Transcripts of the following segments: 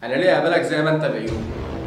انا ليه اقبلك زي ما انت بعيوب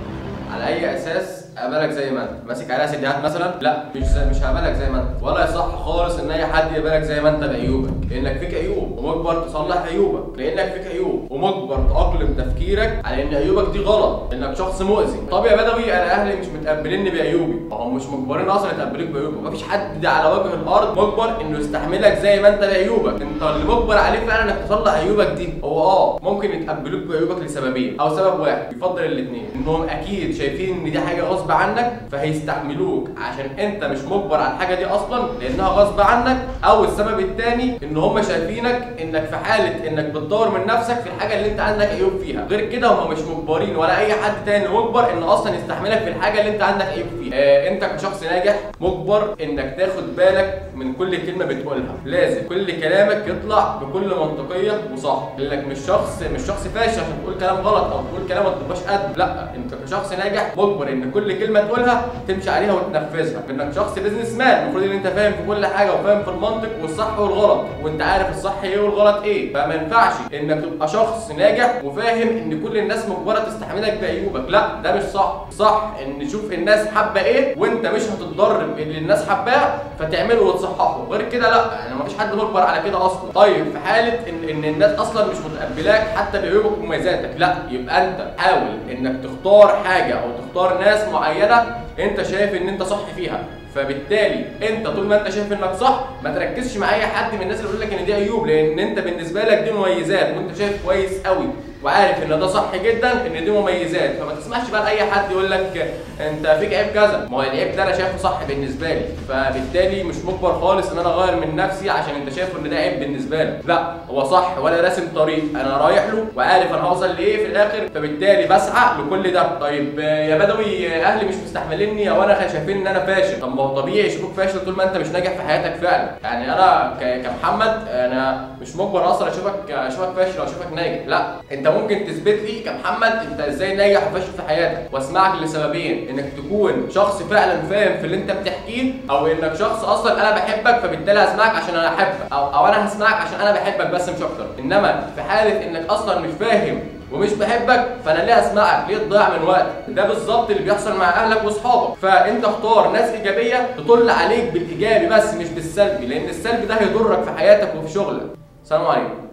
على اي اساس اقبلك زي ما انت ماسك عليها سيديهات مثلا لا مش زي مش هقبلك زي ما انت ولا يصح خالص ان اي حد يقبلك زي ما انت بعيوبك لانك فيك عيوب ومجبر تصلح عيوبك لانك فيك عيوب ومجبر تاقلم تفكيرك على ان عيوبك دي غلط انك شخص مؤذي طب يا بدوي انا اهلي مش متقبليني بعيوبي هم مش مجبرين اصلا يتقبلوك بعيوبك مفيش حد على وجه الارض مجبر انه يستحملك زي ما انت بعيوبك انت اللي مجبر عليه فعلا انك تصلح عيوبك دي هو اه ممكن يتقبلوك بعيوبك لسببين او سبب واحد يفضل الاثنين انهم اكيد شايفين ان دي حاجه غصب عنك فهيستحملوك عشان انت مش مجبر على الحاجه دي اصلا لانها غصب عنك او السبب الثاني ان هم شايفينك انك في حاله انك بتطور من نفسك في الحاجه اللي انت عندك عيوب فيها غير كده هم مش مجبرين ولا اي حد تاني مجبر ان اصلا يستحملك في الحاجه اللي انت عندك عيوب فيها آه انت كشخص ناجح مجبر انك تاخد بالك من كل كلمه بتقولها لازم كل كلامك يطلع بكل منطقيه وصح لانك مش شخص مش شخص فاشل عشان تقول كلام غلط او تقول كلام ما تبقاش قد لا انت كشخص ناجح مجبر ان كل كلمه تقولها تمشي عليها وتنفذها انك شخص بيزنس مان المفروض ان انت فاهم في كل حاجه وفاهم في المنطق والصح والغلط وانت عارف الصح ايه والغلط ايه فما ينفعش انك تبقى شخص ناجح وفاهم ان كل الناس مجبره تستحملك بعيوبك لا ده مش صح صح ان تشوف الناس حابه ايه وانت مش هتتضرر باللي الناس حباه فتعمله وتصححه غير كده لا يعني مفيش حد مجبر على كده اصلا طيب في حاله ان ان الناس اصلا مش متقبلاك حتى بعيوبك ومميزاتك لا يبقى انت حاول انك تختار حاجه او تختار ناس معينه انت شايف ان انت صح فيها فبالتالي انت طول ما انت شايف انك صح ما تركزش مع اي حد من الناس اللي بيقول لك ان دي عيوب لان انت بالنسبه لك دي مميزات وانت شايف كويس قوي وعارف ان ده صح جدا ان دي مميزات فما تسمعش بقى لاي حد يقول لك انت فيك عيب كذا ما هو العيب ده انا شايفه صح بالنسبه لي فبالتالي مش مجبر خالص ان انا اغير من نفسي عشان انت شايف ان ده عيب بالنسبه لك لا هو صح وانا راسم طريق انا رايح له وعارف انا هوصل لايه في الاخر فبالتالي بسعى لكل ده طيب يا بدوي اهلي مش مستحمليني او انا شايفين ان انا فاشل طب ما هو طبيعي يشوفوك فاشل طول ما انت مش ناجح في حياتك فعلا يعني انا كمحمد انا مش مجبر اصلا اشوفك اشوفك فاشل او اشوفك ناجح لا انت ممكن تثبت لي كمحمد انت ازاي ناجح وفاشل في حياتك واسمعك لسببين انك تكون شخص فعلا فاهم في اللي انت بتحكيه او انك شخص اصلا انا بحبك فبالتالي هسمعك عشان انا احبك او, أو انا هسمعك عشان انا بحبك بس مش اكتر انما في حاله انك اصلا مش فاهم ومش بحبك فانا ليه اسمعك ليه تضيع من وقت ده بالظبط اللي بيحصل مع اهلك واصحابك فانت اختار ناس ايجابيه تطل عليك بالايجابي بس مش بالسلبي لان السلبي ده هيضرك في حياتك وفي شغلك سلام عليكم